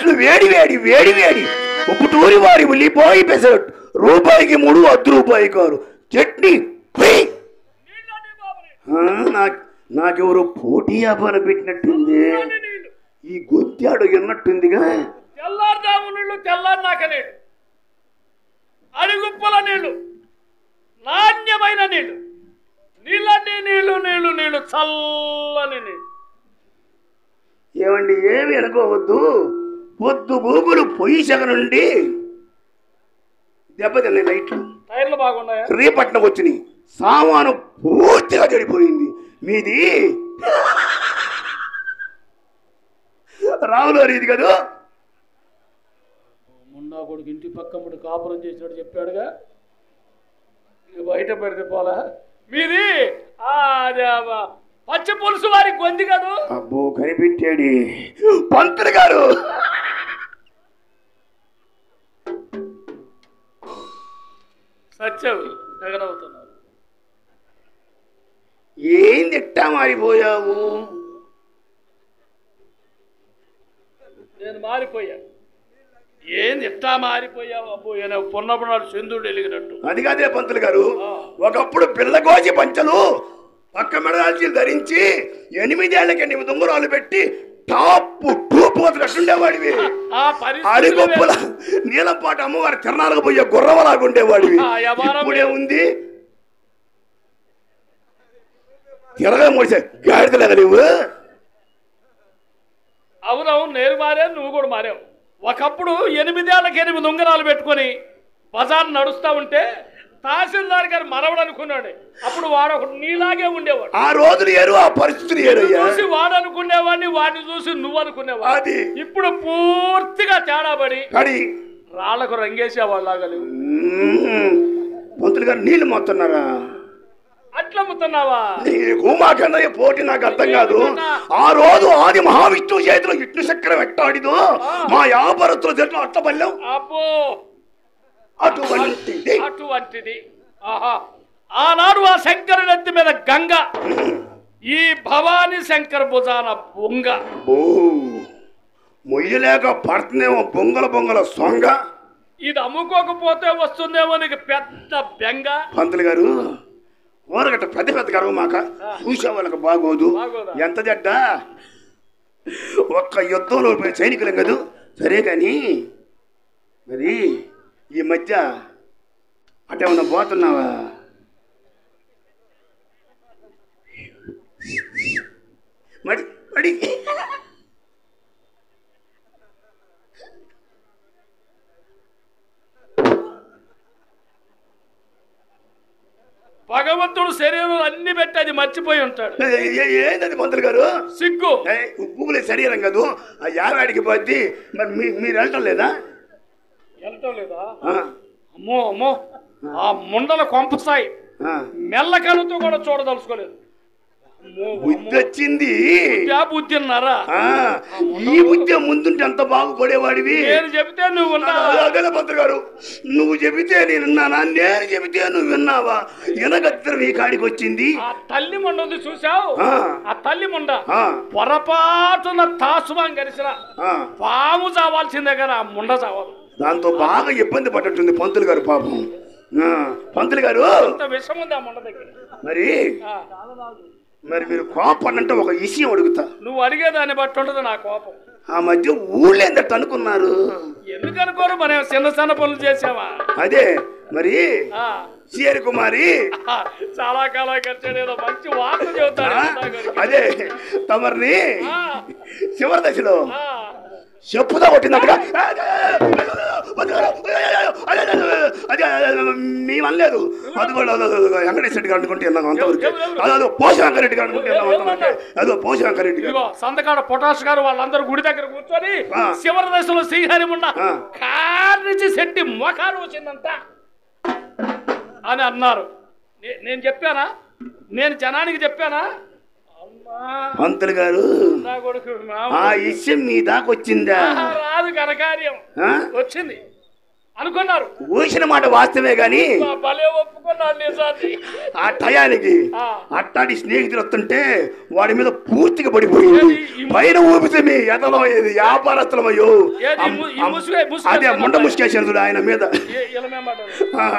పెసరట్లు వేడి వేడి వేడి వేడి ఉప్పుటూరి వారి ఉల్లిపోయి పెసరట్టు రూపాయికి మూడు అర్ధ రూపాయి కారు చట్నీ ఫ్రీ. నీళ్ళని బాబుని ఆ, నాకు నాకెవరో పోటీ వ్యాపారం పెట్టినట్టుంది నీళ్ళు ఈ గొంతాడు విన్నట్టుందిగా తెల్లారుజాము నీళ్లు తెల్లారినాక నీళ్లు అడుగుప్పల నీళ్లు నాణ్యమైన నీళ్లు నీళ్ళని నీళ్లు నీళ్లు నీళ్లు చల్లని నీళ్లు ఏమండి ఏమి అనుకోవద్దు పొద్దు గూగులు పొయ్యి సెగ నుండి దెబ్బతిన్నాయి లైట్లు టైర్లు బాగున్నాయా రేపట్నం వచ్చినాయి సామాను పూర్తిగా చెడిపోయింది మీది రావులో ఇది కదా మున్నా కొడుకు ఇంటి పక్కమ్మడు కాపురం చేసినాడు చెప్పాడుగా ఇక బయట పెడితే పోలా మీది ఆ, అది, ఆ, పచ్చి పులుసు వారి గొంది కదూ అబ్బో కనిపెట్టాడు పంతులు గారు సత్యం ఎగరవుతున్నారు ఏంది ఎట్టా మారిపోయావు నేను మారిపోయా ఏంది ఎట్టా మారిపోయావు అబ్బో ఈయన పొన్నప్పుడు నాడు చంద్రుడు వెలిగినట్టు అది కాదే పంతులు గారు ఒకప్పుడు పిల్లకోసి పంచలు పక్క మెడదాల్చి ధరించి ఎనిమిదేళ్లకి ఎనిమిది ఉంగరాలు పెట్టి టాప్ టూ పోతున్నట్టుండేవాడివి ఆ పరిస్థితి అడిగొప్పుల నీలంపాటి అమ్మవారి తిరణాలకు పోయే గుర్రవలాగా ఉండేవాడివి ఆ, యవ్వనం ఇప్పుడే ఉంది తిరగా మూసే గాడిదలేదా నువ్వు అవునవును నేను మారాను నువ్వు కూడా మారావు ఒకప్పుడు ఎనిమిదేళ్లకి ఎనిమిది ఉంగరాలు పెట్టుకొని బజార్ నడుస్తా ఉంటే తహసీల్దార్ గారు మనవడు అనుకున్నాడు అప్పుడు వాడు ఒకడు నీలాగే ఉండేవాడు ఆ రోజులు ఏరు ఆ పరిస్థితులు ఏరయ్యా చూసి వాడు అనుకునేవాడిని వాడిని చూసి నువ్వు అనుకునేవాడు అది ఇప్పుడు పూర్తిగా తేడా పడి కడి రాళ్లకు రంగేసేవాళ్ళు లాగలు మ్మ్. పంతులు గారు నీళ్ళు మొత్తున్నారా అట్లా అమ్ముతున్నావా నీకు మాకన్నయ్య పోటీ నాకు అర్థం కాదు ఆ రోజు ఆది మహావిష్ణువు చేతిలో ఇట్లు చక్రం ఎట్టాడిదో మా వ్యాపారస్తుల చేతిలో అట్టబల్లం అబ్బో అటువంటిది అటువంటిది ఆహా ఆనాడు ఆ శంకరుని ఎత్తి మీద గంగ ఈ భవానీ శంకర్ భుజాన బొంగ ఓ మొయ్యలేక పడుతుందేమో బొంగల బొంగల సొంగ ఇది అమ్ముకోకపోతే వస్తుందేమో నీకు పెద్ద బెంగ పంతులు గారు ఊరగట్ట పెద్ద పెద్ద గర్వం మాక చూసే వాళ్ళకి బాగోదు బాగోదా? ఎంత జడ్డ ఒక్క యుద్ధంలో పోయిన సైనికులం కదూ సరే కానీ మరి ఈ మధ్య అటేమన్నా పోతున్నావా మరి మరి భగవంతుడు శరీరం అన్ని పెట్టి అది మర్చిపోయి ఉంటాడు ఏ- ఏ- ఏంటది పంతులు గారు సిగ్గు పువ్వులే శరీరం కాదు ఆ యావాడికి పోద్ది మరి మీ మీరు వెళ్ళటం లేదా వెళ్ళటం లేదా ఆ, అమ్మో అమ్మో ఆ ముండల కొంపస్తాయి ఆ. మెల్లకనుతో కూడా చూడదలుచుకోలేదు అమ్మో, బుద్ధి వచ్చింది ఆ బుద్ధి ఉన్నారా ఆ, ఈ బుద్ధి ముందుంటే ఎంత బాగుపడేవాడివి నేను చెబితే నువ్వు ఉన్నా అదే పంతులు గారు నువ్వు చెబితే నేను విన్నానా నేను చెబితే నువ్వు విన్నావా ఎనగత్తరం ఈ కాడికి వచ్చింది ఆ తల్లి ముండ ఉంది చూసావు ఆ, ఆ తల్లి ముండ ఆ, పొరపాటున తాసుమాం గడిచిన ఆ. పాము చావాల్సిందే కానీ ఆ ముండ చావాలి దాంతో బాగా ఇబ్బంది పడ్డట్టుంది పంతులు గారు పాపం ఆ, పంతులు గారు అంత విషం ఉంది ఆ ముండ దగ్గర మరి ఆ, మరి మీరు కోపడినంటే ఒక విషయం అడుగుతా నువ్వు అడిగేదాన్ని బట్టి ఉండదు నా కోపం ఆ మధ్య ఊళ్ళో ఏందట అనుకున్నారు ఎందుకు అనుకోరు మనం చిన్న చిన్న పనులు చేసావా అదే మరి ఆ, సిఆర్ కుమారి ఆ, చాలా కాలం ఖర్చు ఏదో మంచి వార్త చెబుతాడు ఆ, సుధాకర్కి. అదే తమరిని ఆ, చివరి దశలో ఆ, చెప్పుదా కొట్టినట్టుగా అదే మేము అనలేదు అది కూడా వెంకటేశ్వర రెడ్డి గారు అనుకుంటే విన్నాం అంతవరకు అదో పోష వెంకరెడ్డి గారు అనుకుంటే విన్నాం అంతవరకు అదో పోష వెంకరెడ్డి గారు ఇదిగో సంతకాడ పొటాష్ గారు వాళ్ళందరూ గుడి దగ్గర కూర్చొని ఆ. శివరి దశలో శ్రీహరి ఉన్న ఆ. కారు నుంచి సెట్టి మొఖాలు వచ్చిందంట అని అన్నారు నే- నేను చెప్పానా నేను జనానికి చెప్పానా అమ్మా పంతులు గారు నా కొడుకు ఆ విషయం మీ దాకా వచ్చిందా ఆహా, రాదు ఘనకార్యం ఆ? వచ్చింది అనుకున్నారు ఊసిన మాట వాస్తవే గాని మా భలే ఒప్పుకున్నాడు నిజాన్ని ఆ టయానికి ఆ. అట్టాడి స్నేహితులు వస్తుంటే వాడి మీద పూర్తిగా పడిపోయింది ఏది? ఈ ము- పైన ఊపితే మీ ఎదలో ఏది వ్యాపారస్తులమయ్యో ఏది? ఈ ము- ఈ ముసుగే- ముసుగే అదే ముండ అబ్బాయి. ముసుకేసారు చూడు ఆయన మీద ఏ- ఇలా మేమాట ఆ.